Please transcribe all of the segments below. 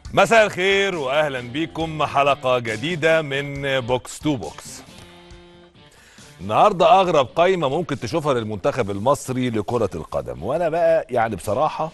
مساء الخير واهلا بيكم حلقه جديده من بوكس تو بوكس النهارده اغرب قايمه ممكن تشوفها للمنتخب المصري لكره القدم وانا بقى يعني بصراحه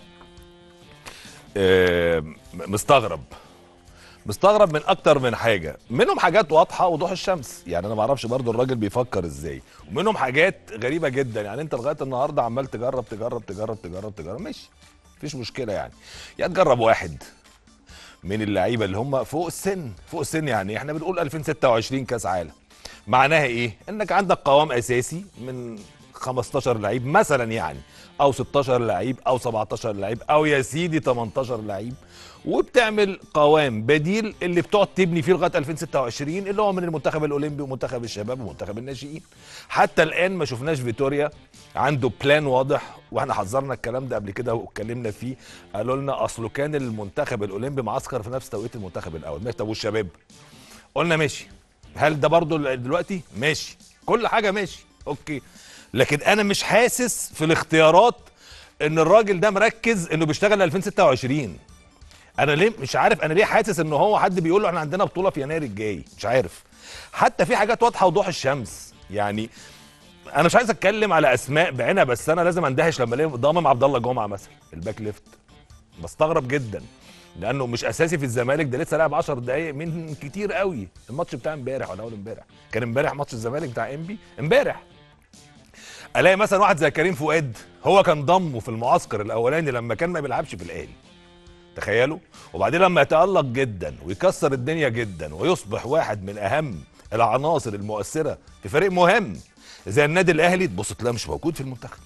آه، مستغرب مستغرب من اكتر من حاجه منهم حاجات واضحه وضوح الشمس يعني انا ما اعرفش برضو الراجل بيفكر ازاي ومنهم حاجات غريبه جدا يعني انت لغايه النهارده عمال تجرب تجرب تجرب تجرب تجرب ماشي مفيش مشكله يعني يا تجرب واحد من اللعيبه اللي هم فوق السن فوق السن يعني احنا بنقول 2026 كاس عالم معناها ايه انك عندك قوام اساسي من 15 لعيب مثلا يعني او 16 لعيب او 17 لعيب او يا سيدي 18 لعيب وبتعمل قوام بديل اللي بتقعد تبني فيه لغايه 2026 اللي هو من المنتخب الاولمبي ومنتخب الشباب ومنتخب الناشئين حتى الان ما شفناش فيتوريا عنده بلان واضح واحنا حذرنا الكلام ده قبل كده واتكلمنا فيه قالوا لنا اصله كان المنتخب الاولمبي معسكر في نفس توقيت المنتخب الاول ماشي طب والشباب قلنا ماشي هل ده برضو دلوقتي ماشي كل حاجه ماشي اوكي لكن انا مش حاسس في الاختيارات ان الراجل ده مركز انه بيشتغل 2026 انا ليه مش عارف انا ليه حاسس ان هو حد بيقول له احنا عندنا بطوله في يناير الجاي مش عارف حتى في حاجات واضحه وضوح الشمس يعني انا مش عايز اتكلم على اسماء بعينها بس انا لازم اندهش لما الاقي ضامم عبد الله جمعه مثلا الباك ليفت بستغرب جدا لانه مش اساسي في الزمالك ده لسه لعب 10 دقايق من كتير قوي الماتش بتاع امبارح ولا اول امبارح كان امبارح ماتش الزمالك بتاع انبي امبارح الاقي مثلا واحد زي كريم فؤاد هو كان ضمه في المعسكر الاولاني لما كان ما بيلعبش في الاهلي تخيلوا وبعدين لما يتالق جدا ويكسر الدنيا جدا ويصبح واحد من اهم العناصر المؤثره في فريق مهم زي النادي الاهلي تبص تلاقيه مش موجود في المنتخب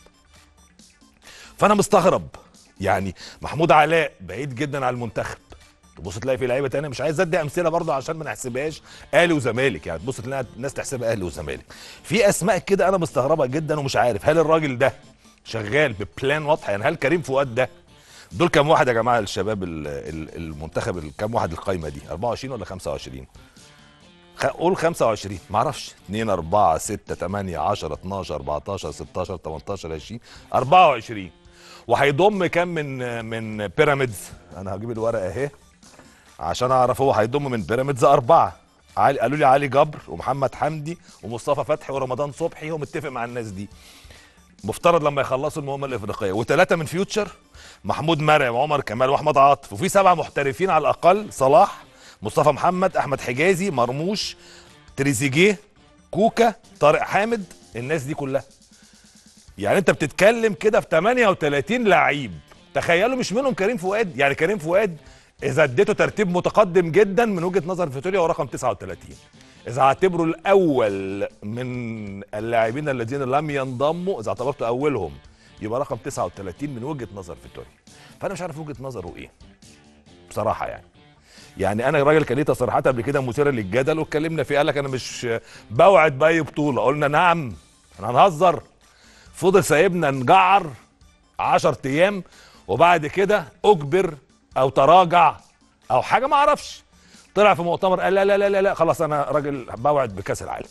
فانا مستغرب يعني محمود علاء بعيد جدا عن المنتخب تبص تلاقي في لعيبه تانية مش عايز ادي امثله برضه عشان ما نحسبهاش اهلي وزمالك يعني تبص تلاقي الناس تحسبها اهلي وزمالك في اسماء كده انا مستغربها جدا ومش عارف هل الراجل ده شغال ببلان واضحه يعني هل كريم فؤاد ده دول كام واحد يا جماعه الشباب ال- ال- المنتخب ال- كام واحد القايمه دي 24 ولا 25 خ- قول 25 ما اعرفش 2 4 6 8 10 12 14 16 18 20 24 وهيضم كام من من بيراميدز انا هجيب الورقه اهي عشان اعرف هو هيضم من بيراميدز اربعه علي قالوا لي علي جبر ومحمد حمدي ومصطفى فتحي ورمضان صبحي هو متفق مع الناس دي مفترض لما يخلصوا المهمه الافريقيه وثلاثه من فيوتشر محمود مرعي وعمر كمال واحمد عاطف وفي سبعه محترفين على الاقل صلاح مصطفى محمد احمد حجازي مرموش تريزيجيه كوكا طارق حامد الناس دي كلها يعني انت بتتكلم كده في 38 لعيب تخيلوا مش منهم كريم فؤاد يعني كريم فؤاد اذا اديته ترتيب متقدم جدا من وجهه نظر فيتوريا هو رقم 39 اذا اعتبره الاول من اللاعبين الذين لم ينضموا اذا اعتبرته اولهم يبقى رقم 39 من وجهه نظر فيتوريا فانا مش عارف وجهه نظره ايه بصراحه يعني يعني انا راجل كان ليه تصريحات قبل كده مثيره للجدل واتكلمنا فيه قال لك انا مش بوعد باي بطوله قلنا نعم احنا هنهزر فضل سايبنا نجعر 10 ايام وبعد كده اجبر او تراجع او حاجه ما اعرفش طلع في مؤتمر قال لا لا لا لا, لا خلاص انا راجل بوعد بكاس العالم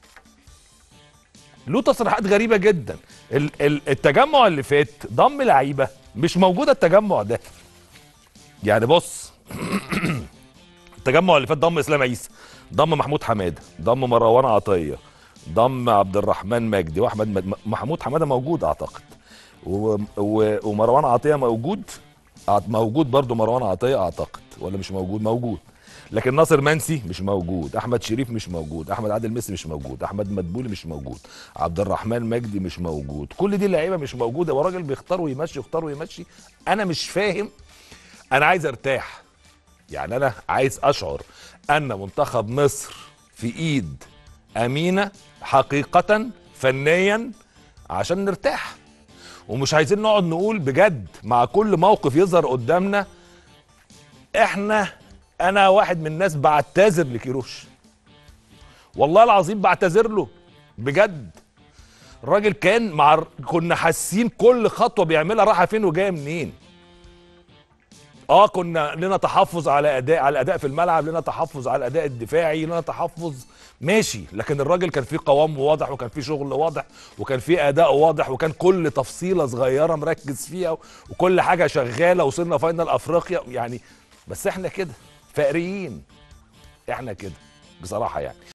له تصريحات غريبه جدا ال- ال- التجمع اللي فات ضم لعيبه مش موجوده التجمع ده يعني بص التجمع اللي فات ضم اسلام عيسى ضم محمود حماده ضم مروان عطيه ضم عبد الرحمن مجدي واحمد مد... محمود حماده موجود اعتقد و... و... ومروان عطيه موجود أعت- موجود برضو مروان عطيه اعتقد ولا مش موجود موجود لكن ناصر منسي مش موجود احمد شريف مش موجود احمد عادل ميسي مش موجود احمد مدبولي مش موجود عبد الرحمن مجدي مش موجود كل دي لعيبه مش موجوده وراجل بيختار ويمشي يختار ويمشي انا مش فاهم انا عايز ارتاح يعني انا عايز اشعر ان منتخب مصر في ايد امينه حقيقه فنيا عشان نرتاح ومش عايزين نقعد نقول بجد مع كل موقف يظهر قدامنا احنا انا واحد من الناس بعتذر لكيروش والله العظيم بعتذر له بجد الراجل كان مع كنا حاسين كل خطوه بيعملها رايحه فين وجايه منين اه كنا لنا تحفظ على اداء على الاداء في الملعب لنا تحفظ على الاداء الدفاعي لنا تحفظ ماشي لكن الراجل كان فيه قوام واضح وكان فيه شغل واضح وكان فيه اداء واضح وكان كل تفصيله صغيره مركز فيها وكل حاجه شغاله وصلنا فاينل افريقيا يعني بس احنا كده فقريين احنا كده بصراحه يعني